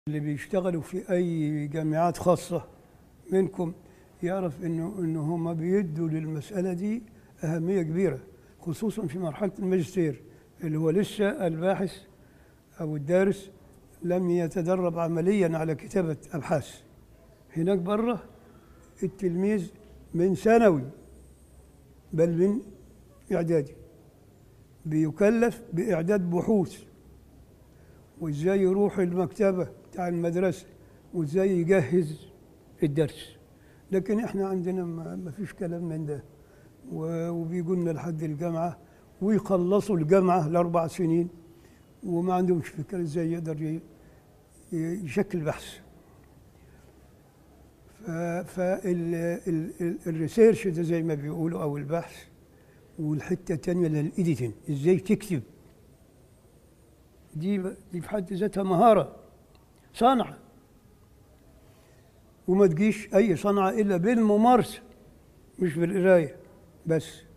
اللي بيشتغلوا في اي جامعات خاصه منكم يعرف انه انه هم بيدوا للمساله دي اهميه كبيره خصوصا في مرحله الماجستير اللي هو لسه الباحث او الدارس لم يتدرب عمليا على كتابه ابحاث هناك بره التلميذ من ثانوي بل من اعدادي بيكلف باعداد بحوث وازاي يروح المكتبه بتاع المدرسه وازاي يجهز الدرس لكن احنا عندنا ما ما فيش كلام من ده و- وبيجوا لنا لحد الجامعه ويخلصوا الجامعه لاربع سنين وما عندهمش فكره ازاي يقدر ي- ي- يشكل بحث فالريسيرش ده زي ما بيقولوا او البحث والحته الثانيه للايديتنج ازاي تكتب دي دي في حد ذاتها مهاره صنعه وما تجيش اي صنعه الا بالممارسه مش بالقرايه بس